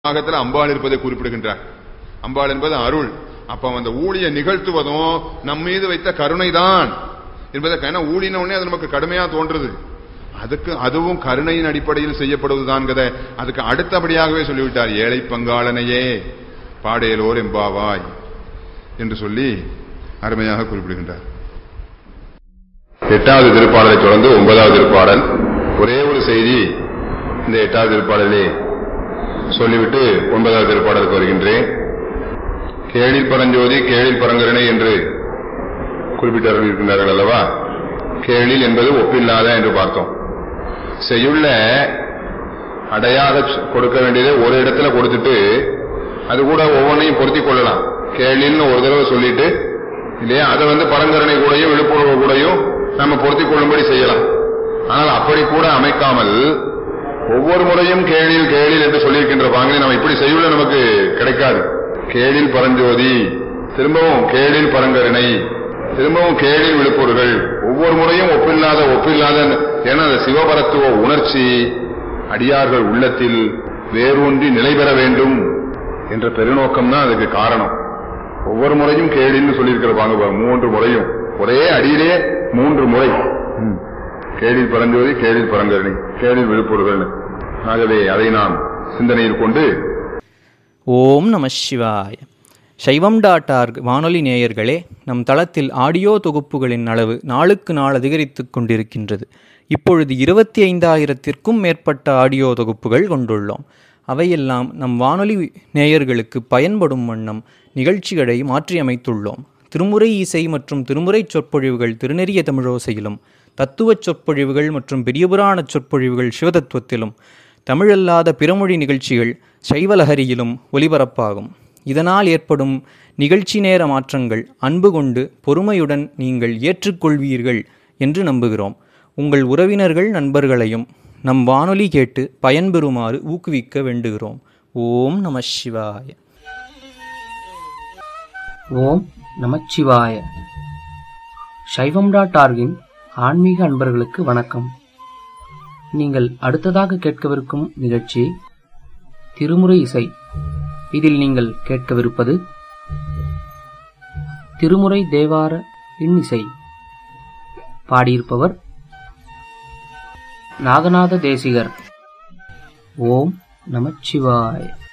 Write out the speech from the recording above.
பாகத்துல அம்பாள் இருப்பதை குறிப்பிடுகின்றார் அம்பாள் என்பது அருள் அப்ப அந்த ஊழிய நிகழ்த்துவதும் நம் மீது வைத்த கருணைதான் என்பதை ஏன்னா ஊழின உடனே அது நமக்கு கடுமையா தோன்றுது அதுக்கு அதுவும் கருணையின் அடிப்படையில் செய்யப்படுவதுதான் கதை அதுக்கு அடுத்தபடியாகவே சொல்லிவிட்டார் ஏழை பங்காளனையே பாடேலோர் எம்பாவாய் என்று சொல்லி அருமையாக குறிப்பிடுகின்றார் எட்டாவது திருப்பாடலை தொடர்ந்து ஒன்பதாவது திருப்பாடல் ஒரே ஒரு செய்தி இந்த எட்டாவது திருப்பாடலே சொல்லிவிட்டு ஒன்பதாவது திருப்பாடலுக்கு வருகின்றேன் கேளில் பரஞ்சோதி கேளில் பரங்கரணை என்று குறிப்பிட்டு இருக்கின்றார்கள் அல்லவா கேளில் என்பது ஒப்பில்லாத என்று பார்த்தோம் செய்யுள்ள அடையாக கொடுக்க வேண்டியதை ஒரு இடத்துல கொடுத்துட்டு அது கூட ஒவ்வொன்றையும் பொருத்தி கொள்ளலாம் கேளில்னு ஒரு தடவை சொல்லிட்டு இல்லையா அதை வந்து பரங்கரணை கூடயும் விழுப்புணர்வு கூடயும் நம்ம பொருத்தி கொள்ளும்படி செய்யலாம் ஆனால் அப்படி கூட அமைக்காமல் ஒவ்வொரு முறையும் கேளில் கேளில் என்று சொல்லியிருக்கின்ற பாங்கனை நம்ம இப்படி செய்யுள்ள நமக்கு கிடைக்காது கேளில் பரஞ்சோதி திரும்பவும் கேளில் பரங்கருணை திரும்பவும் கேளில் விழுப்பொருகள் ஒவ்வொரு முறையும் ஒப்பில்லாத ஒப்பில்லாத என அந்த சிவபரத்துவ உணர்ச்சி அடியார்கள் உள்ளத்தில் வேரூன்றி நிலை பெற வேண்டும் என்ற பெருநோக்கம் தான் அதுக்கு காரணம் ஒவ்வொரு முறையும் கேளின்னு சொல்லியிருக்கிற பாங்க மூன்று முறையும் ஒரே அடியிலே மூன்று முறை கேளில் பரஞ்சோதி கேளில் பரங்கரணி கேளில் விழுப்பொருகள் ஆகவே அதை நாம் சிந்தனையில் கொண்டு ஓம் நம சிவாய சைவம் டாட் ஆர்க் வானொலி நேயர்களே நம் தளத்தில் ஆடியோ தொகுப்புகளின் அளவு நாளுக்கு நாள் அதிகரித்து கொண்டிருக்கின்றது இப்பொழுது இருபத்தி ஐந்தாயிரத்திற்கும் மேற்பட்ட ஆடியோ தொகுப்புகள் கொண்டுள்ளோம் அவையெல்லாம் நம் வானொலி நேயர்களுக்கு பயன்படும் வண்ணம் நிகழ்ச்சிகளை மாற்றியமைத்துள்ளோம் திருமுறை இசை மற்றும் திருமுறை சொற்பொழிவுகள் திருநெறிய தமிழோசையிலும் தத்துவச் சொற்பொழிவுகள் மற்றும் பெரியபுராணச் சொற்பொழிவுகள் சிவதத்துவத்திலும் தமிழல்லாத பிறமொழி நிகழ்ச்சிகள் சைவலஹரியிலும் ஒலிபரப்பாகும் இதனால் ஏற்படும் நிகழ்ச்சி நேர மாற்றங்கள் அன்பு கொண்டு பொறுமையுடன் நீங்கள் ஏற்றுக்கொள்வீர்கள் என்று நம்புகிறோம் உங்கள் உறவினர்கள் நண்பர்களையும் நம் வானொலி கேட்டு பயன்பெறுமாறு ஊக்குவிக்க வேண்டுகிறோம் ஓம் நம சிவாய ஓம் நமச்சிவாய சைவம் டாட் ஆர்கின் ஆன்மீக அன்பர்களுக்கு வணக்கம் நீங்கள் அடுத்ததாக கேட்கவிருக்கும் நிகழ்ச்சி திருமுறை இசை இதில் நீங்கள் கேட்கவிருப்பது திருமுறை தேவார இன்னிசை பாடியிருப்பவர் நாகநாத தேசிகர் ஓம் நமச்சிவாய